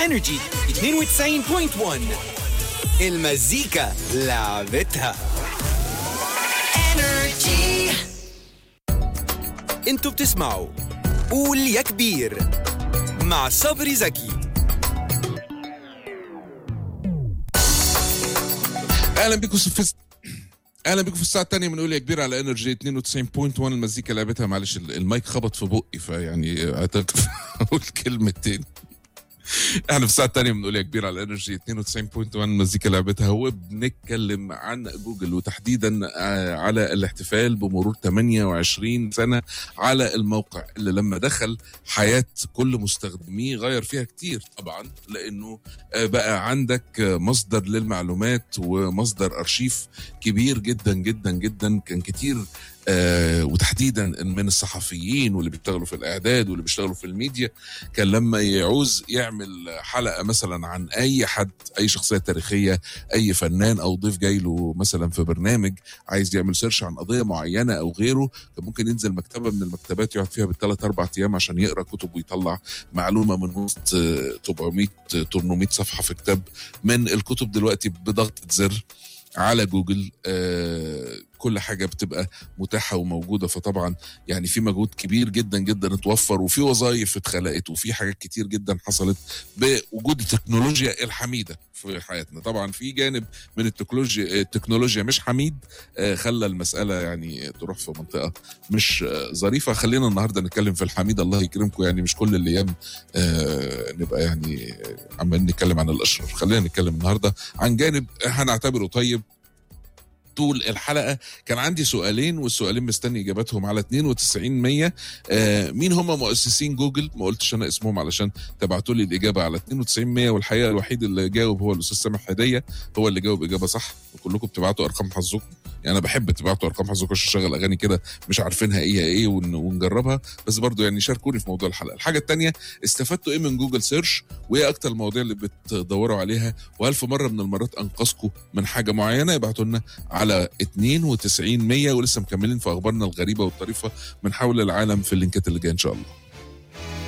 انرجي 92.1 المزيكا لعبتها انرجي انتوا بتسمعوا قول يا كبير مع صبري زكي اهلا بكم في اهلا بكم في الساعه الثانيه من قول يا كبير على انرجي 92.1 المزيكا لعبتها معلش ال- المايك خبط في بقي فيعني قدرت اقول كلمتين احنا في الساعه الثانيه من قول يا كبير على انرجي 92.1 المزيكا لعبتها وبنتكلم عن جوجل وتحديدا آه، على الاحتفال بمرور 28 سنه على الموقع اللي لما دخل حياه كل مستخدميه غير فيها كتير طبعا لانه آه، بقى عندك آه، مصدر للمعلومات ومصدر ارشيف كبير جدا جدا جدا كان كتير آه وتحديدا من الصحفيين واللي بيشتغلوا في الاعداد واللي بيشتغلوا في الميديا كان لما يعوز يعمل حلقه مثلا عن اي حد اي شخصيه تاريخيه اي فنان او ضيف جاي له مثلا في برنامج عايز يعمل سيرش عن قضيه معينه او غيره كان ممكن ينزل مكتبه من المكتبات يقعد فيها بالثلاث اربع ايام عشان يقرا كتب ويطلع معلومه من وسط آه، 700 آه، 800 صفحه في كتاب من الكتب دلوقتي بضغطه زر على جوجل آه كل حاجه بتبقى متاحه وموجوده فطبعا يعني في مجهود كبير جدا جدا اتوفر وفي وظائف اتخلقت وفي حاجات كتير جدا حصلت بوجود التكنولوجيا الحميده في حياتنا طبعا في جانب من التكنولوجيا التكنولوجيا مش حميد آه، خلى المساله يعني تروح في منطقه مش آه، ظريفه خلينا النهارده نتكلم في الحميد الله يكرمكم يعني مش كل الايام آه، نبقى يعني آه، عمالين نتكلم عن الاشرار خلينا نتكلم النهارده عن جانب هنعتبره طيب طول الحلقه كان عندي سؤالين والسؤالين مستني اجاباتهم على 92 100 آه مين هم مؤسسين جوجل ما قلتش انا اسمهم علشان تبعتوا لي الاجابه على 92 100 والحقيقه الوحيد اللي جاوب هو الاستاذ سامح هديه هو اللي جاوب اجابه صح وكلكم بتبعتوا ارقام حظكم يعني انا بحب تبعتوا ارقام حظكم عشان اشغل اغاني كده مش عارفينها ايه هي ايه ون- ونجربها بس برضو يعني شاركوني في موضوع الحلقه الحاجه الثانيه استفدتوا ايه من جوجل سيرش وايه اكتر المواضيع اللي بتدوروا عليها وهل في مره من المرات انقذكم من حاجه معينه ابعتوا لنا على 92 100 ولسه مكملين في اخبارنا الغريبه والطريفه من حول العالم في اللينكات اللي جايه ان شاء الله